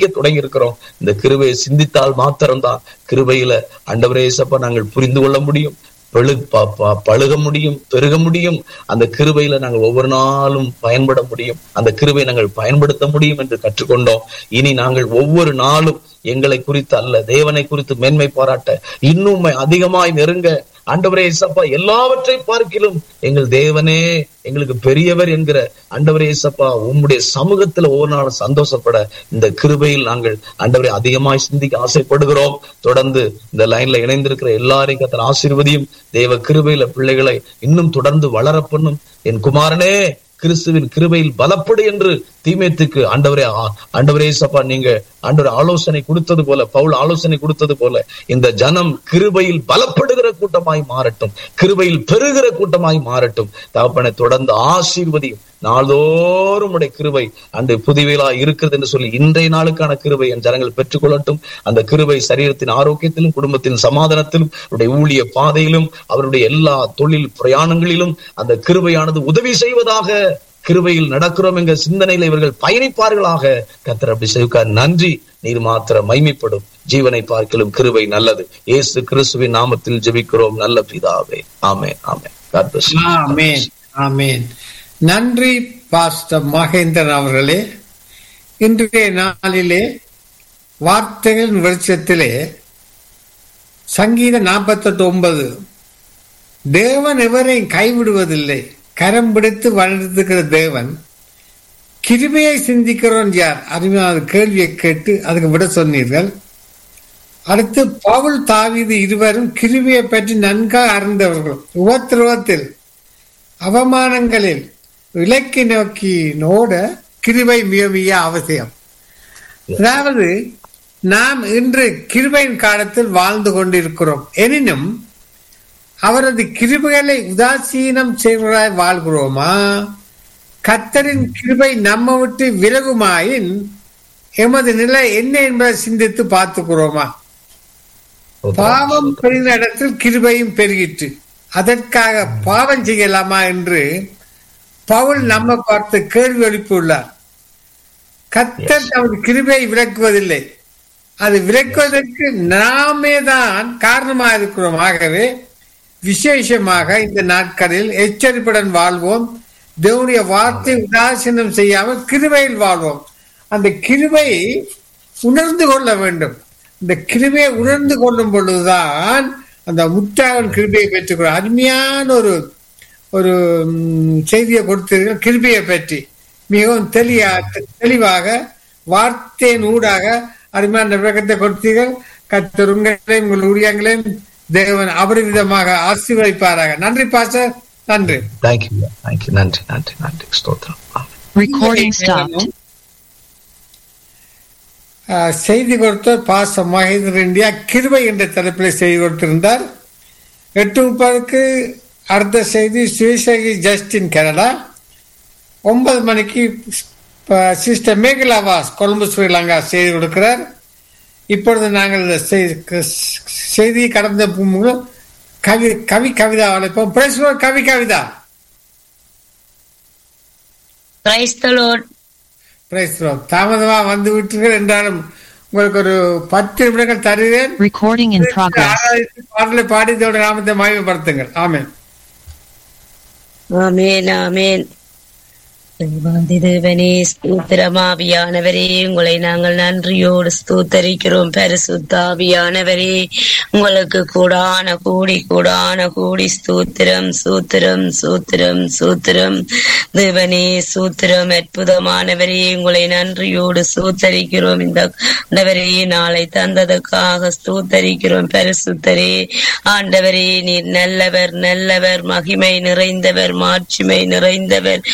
சிந்திக்க தொடங்கி இருக்கிறோம் இந்த கிருபையை சிந்தித்தால் மாத்திரம்தான் கிருபையில ஆண்டவரே இயேசப்பா நாங்கள் புரிந்து கொள்ள முடியும் பழு ப- ப- பழுக முடியும் பெருக முடியும் அந்த கிருபையில நாங்கள் ஒவ்வொரு நாளும் பயன்பட முடியும் அந்த கிருபை நாங்கள் பயன்படுத்த முடியும் என்று கற்றுக்கொண்டோம் இனி நாங்கள் ஒவ்வொரு நாளும் எங்களை குறித்து அல்ல தேவனை குறித்து மேன்மை பாராட்ட இன்னும் அதிகமாய் நெருங்க ஆண்டவரே இசப்பா எல்லாவற்றை பார்க்கிலும் எங்கள் தேவனே எங்களுக்கு பெரியவர் என்கிற ஆண்டவரே இசப்பா உம்முடைய சமூகத்துல ஒவ்வொரு நாளும் சந்தோஷப்பட இந்த கிருபையில் நாங்கள் ஆண்டவரை அதிகமாய் சிந்திக்க ஆசைப்படுகிறோம் தொடர்ந்து இந்த லைன்ல இணைந்திருக்கிற எல்லாரையும் கத்தர் ஆசீர்வதியும் தேவ கிருபையில பிள்ளைகளை இன்னும் தொடர்ந்து வளர பண்ணும் என் குமாரனே கிறிஸ்துவின் கிருபையில் பலப்படு என்று தீமேத்துக்கு ஆண்டவரே ஆ- ஆண்டவரே சப்பா நீங்க ஆண்டவர் ஆலோசனை கொடுத்தது போல பவுல் ஆலோசனை கொடுத்தது போல இந்த ஜனம் கிருபையில் பலப்படுகிற கூட்டமாய் மாறட்டும் கிருபையில் பெருகிற கூட்டமாய் மாறட்டும் தகப்பனை தொடர்ந்து ஆசீர்வதியும் நாள்தோறும் உடைய கிருபை அன்று புதிவேலா இருக்கிறது என்று சொல்லி இன்றைய நாளுக்கான கிருபை என் ஜனங்கள் பெற்றுக்கொள்ளட்டும் அந்த கிருபை சரீரத்தின் ஆரோக்கியத்திலும் குடும்பத்தின் சமாதானத்திலும் அவருடைய ஊழிய பாதையிலும் அவருடைய எல்லா தொழில் பிரயாணங்களிலும் அந்த கிருபையானது உதவி செய்வதாக கிருபையில் நடக்கிறோம் என்ற சிந்தனையில இவர்கள் பயணிப்பார்களாக கத்தர் அப்படி செய்வார் நன்றி நீர் மாத்திர மைமைப்படும் ஜீவனை பார்க்கலும் கிருபை நல்லது இயேசு கிறிஸ்துவின் நாமத்தில் ஜெபிக்கிறோம் நல்ல பிதாவே ஆமே ஆமே God bless you. ஆமென் ஆமென் நன்றி பாஸ்டர் மகேந்திரன் அவர்களே இன்றைய நாளிலே வார்த்தைகளின் வெளிச்சத்திலே சங்கீத நாற்பத்தெட்டு ஒன்பது தேவன் எவரையும் கைவிடுவதில்லை கரம் பிடித்து வளர்த்துக்கிற தேவன் கிருபையை சிந்திக்கிறோன் யார் அருமையான கேள்வியை கேட்டு அதுக்கு விட சொன்னீர்கள் அடுத்து பவுல் தாவீது இருவரும் கிருபையை பற்றி நன்காக அறிந்தவர்கள் உபத்திரவத்தில் அவமானங்களில் இலக்கி நோக்கி நோட கிருபை மிக மிக அவசியம் அதாவது நாம் இன்று கிருபையின் காலத்தில் வாழ்ந்து கொண்டிருக்கிறோம் எனினும் அவரது கிருபைகளை உதாசீனம் செய்வதாய் வாழ்கிறோமா கத்தரின் கிருபை நம்ம விட்டு விலகுமாயின் எமது நிலை என்ன என்பதை சிந்தித்து பார்த்துக்கிறோமா பாவம் பெருகிற இடத்தில் கிருபையும் பெருகிற்று அதற்காக பாவம் செய்யலாமா என்று பவுல் நம்ம பார்த்து கேள்வி எழுப்பியுள்ளார் கத்தர் தமது கிருபையை விளக்குவதில்லை அது விளக்குவதற்கு நாமே தான் காரணமாக இருக்கிறோம் ஆகவே விசேஷமாக இந்த நாட்களில் எச்சரிப்புடன் வாழ்வோம் தேவனுடைய வார்த்தை உதாசீனம் செய்யாமல் கிருபையில் வாழ்வோம் அந்த கிருபை உணர்ந்து கொள்ள வேண்டும் இந்த கிருபையை உணர்ந்து கொள்ளும் பொழுதுதான் அந்த முற்றாகன் கிருபையை பெற்றுக்கிறோம் அருமையான ஒரு ஒரு ம், செய்தியை கொடுத்தீர்கள் கிருபையை பற்றி மிகவும் தெளியா தெளிவாக வார்த்தையின் ஊடாக அருமையான விளக்கத்தை கொடுத்தீர்கள் கத்தர் உங்களையும் உங்கள் ஊழியங்களையும் தேவன் அபரிவிதமாக ஆசீர்வதிப்பாராக நன்றி பாசர் நன்றி Thank you. Thank you. நன்றி நன்றி நன்றி ஸ்தோத்திரம் ஆமென். Recording stopped. ஆஹ், செய்தி கொடுத்தவர் பாச மகேந்திர இந்தியா கிருபை என்ற தலைப்பில் செய்தி கொடுத்திருந்தார் எட்டு முப்பதுக்கு அடுத்த செய்தி சுவிசேகி ஜஸ்டின் கனடா ஒன்பது மணிக்கு சிஸ்டர் மேகலா வாஸ் கொழும்பு ஸ்ரீலங்கா செய்தி கொடுக்கிறார் இப்பொழுது நாங்கள் இந்த செய்- க- செய்தியை கடந்த மூலம் கவி கவி கவிதா அழைப்போம் பிரசுவர் Kavi Kavitha praise the lord praise தாமதமா வந்து விட்டீர்கள் என்றாலும் உங்களுக்கு ஒரு பத்து நிமிடங்கள் தருகிறேன் Recording in progress. ஆராதித்து பாடலை பாடி இதோட நாமத்தை மகிமைப்படுத்துங்கள் ஆமென் ஆமேன் ஆமேன் தேவாதி தேவனே ஸ்தூத்திரமாவியானவரே உங்களை நாங்கள் நன்றியோடு ஸ்தூத்தரிக்கிறோம் பரிசுத்தாவியானவரே உங்களுக்கு கூடான கூடி கூடான கூடி ஸ்தூத்திரம் சூத்திரம் சூத்திரம் சூத்திரம் தேவனே சூத்திரம் அற்புதமானவரே உங்களை நன்றியோடு ஸ்தூத்தரிக்கிறோம் இந்த ஆண்டவரே நாளை தந்ததுக்காக ஸ்தூத்தரிக்கிறோம் பரிசுத்தரே ஆண்டவரே நீர் நல்லவர் நல்லவர் மகிமை நிறைந்தவர் மாட்சிமை நிறைந்தவர்